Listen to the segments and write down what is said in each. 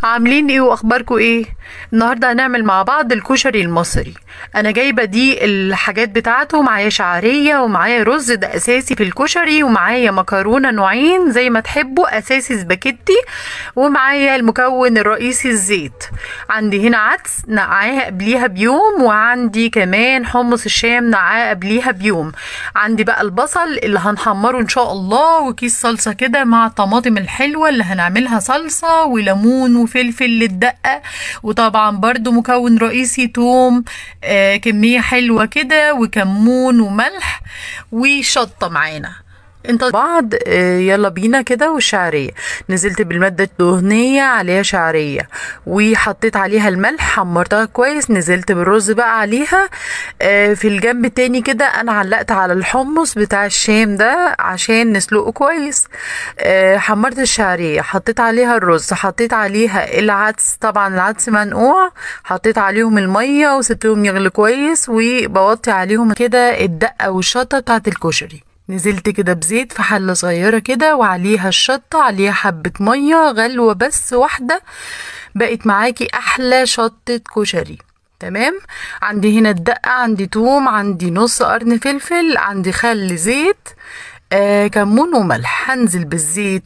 عاملين ايه واخباركم ايه النهارده هنعمل مع بعض الكشري المصري انا جايبه دي الحاجات بتاعته معايا شعريه ومعايا رز ده اساسي في الكشري ومعايا مكرونه نوعين زي ما تحبوا اساسي سباكيتي ومعايا المكون الرئيسي الزيت عندي هنا عدس نقعاها قبليها بيوم وعندي كمان حمص الشام نقعاه قبليها بيوم عندي بقى البصل اللي هنحمره ان شاء الله وكيس صلصه كده مع الطماطم الحلوه اللي هنعملها صلصه وليمون وفلفل للدقه وطبعا برضو مكون رئيسي توم آه كميه حلوه كده وكمون وملح وشطه معانا انت بعض آه، يلا بينا كده والشعرية نزلت بالمادة الدهنية عليها شعرية وحطيت عليها الملح حمرتها كويس نزلت بالرز بقى عليها آه، في الجنب التاني كده انا علقت على الحمص بتاع الشام ده عشان نسلقه كويس آه، حمرت الشعرية حطيت عليها الرز حطيت عليها العدس طبعا العدس منقوع حطيت عليهم المية وسبتهم يغلوا كويس وبوطي عليهم كده الدقة والشطة بتاعت الكشري نزلت كده بزيت في حلة صغيرة كده وعليها الشطة عليها حبة مية غلوة بس واحدة بقت معاكي أحلى شطة كشري تمام عندي هنا الدقة عندي توم عندي نص قرن فلفل عندي خل زيت آه كمون وملح هنزل بالزيت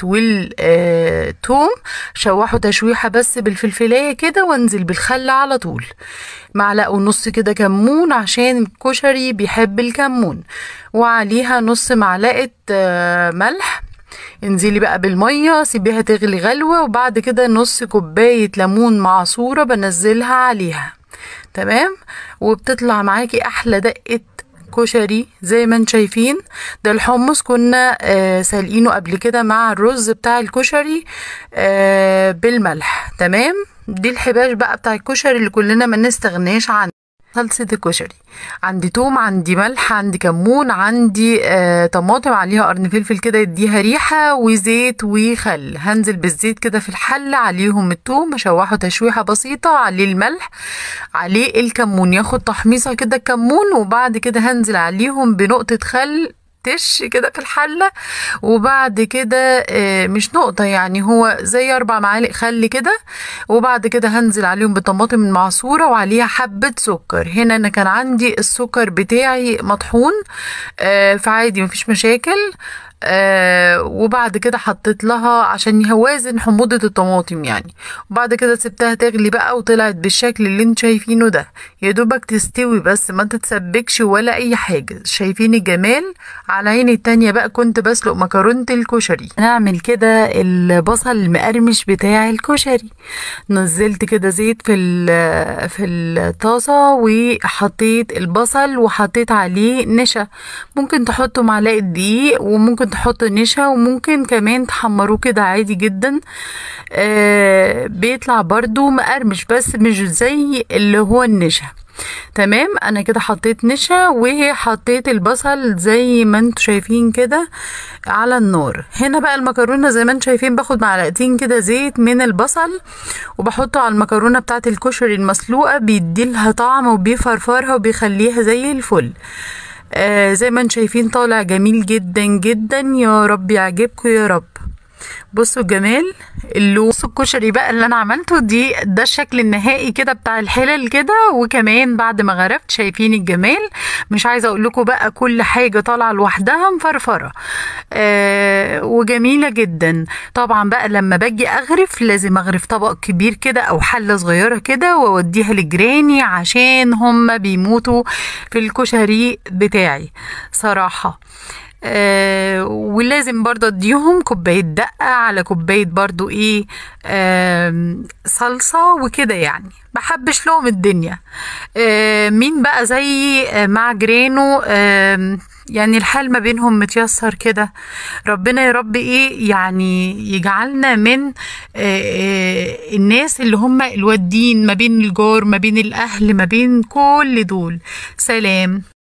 والثوم شوحه تشويحة بس بالفلفلاية كده وانزل بالخل على طول معلقة ونص كده كمون عشان الكشري بيحب الكمون وعليها نص معلقة آه ملح انزلي بقى بالمية سيبيها تغلي غلوة وبعد كده نص كوباية ليمون معصورة بنزلها عليها تمام وبتطلع معاكي احلى دقة كشري زي ما انتم شايفين ده الحمص كنا آه سالقينه قبل كده مع الرز بتاع الكشري آه بالملح تمام دي الحباش بقى بتاع الكشري اللي كلنا ما نستغناش عنه صلصة الكشري عندي توم عندي ملح عندي كمون عندي آه طماطم عليها قرن فلفل كده يديها ريحة وزيت وخل هنزل بالزيت كده في الحلة عليهم التوم اشوحه تشويحة بسيطة عليه الملح عليه الكمون ياخد تحميصة كده الكمون وبعد كده هنزل عليهم بنقطة خل تش كده في الحلة وبعد كده آه، مش نقطة يعني هو زي أربع معالق خل كده وبعد كده هنزل عليهم بطماطم المعصورة وعليها حبة سكر هنا أنا كان عندي السكر بتاعي مطحون آه، فعادي مفيش مشاكل آه وبعد كده حطيت لها عشان يوازن حموضة الطماطم يعني وبعد كده سبتها تغلي بقى وطلعت بالشكل اللي انتوا شايفينه ده يا دوبك تستوي بس ما تتسبكش ولا اي حاجة شايفين الجمال على عيني التانية بقى كنت بسلق مكرونة الكشري نعمل كده البصل المقرمش بتاع الكشري نزلت كده زيت في ال- في الطاسة وحطيت البصل وحطيت عليه نشا ممكن تحطوا معلقة دقيق وممكن تحطوا نشا وممكن كمان تحمروه كده عادي جدا آه بيطلع برضو مقرمش بس مش زي اللي هو النشا تمام انا كده حطيت نشا وحطيت البصل زي ما انتوا شايفين كده على النار هنا بقى المكرونه زي ما انتوا شايفين باخد معلقتين كده زيت من البصل وبحطه على المكرونه بتاعه الكشري المسلوقه بيديلها طعم وبيفرفرها وبيخليها زي الفل آه زي ما انتوا شايفين طالع جميل جدا جدا يا رب يعجبكم يا رب بصوا الجمال اللون بصوا الكشري بقى اللي انا عملته دي ده الشكل النهائي كده بتاع الحلل كده وكمان بعد ما غرفت شايفين الجمال مش عايزه اقول لكم بقى كل حاجه طالعه لوحدها مفرفره آه وجميله جدا طبعا بقى لما باجي اغرف لازم اغرف طبق كبير كده او حله صغيره كده واوديها لجيراني عشان هم بيموتوا في الكشري بتاعي صراحه آه ولازم برضه اديهم كوباية دقة على كوباية برضه ايه آه صلصة وكده يعني بحبش لهم الدنيا آه مين بقى زي آه مع جيرانه آه يعني الحال ما بينهم متيسر كده ربنا يا رب ايه يعني يجعلنا من آه آه الناس اللي هم الودين ما بين الجار ما بين الاهل ما بين كل دول سلام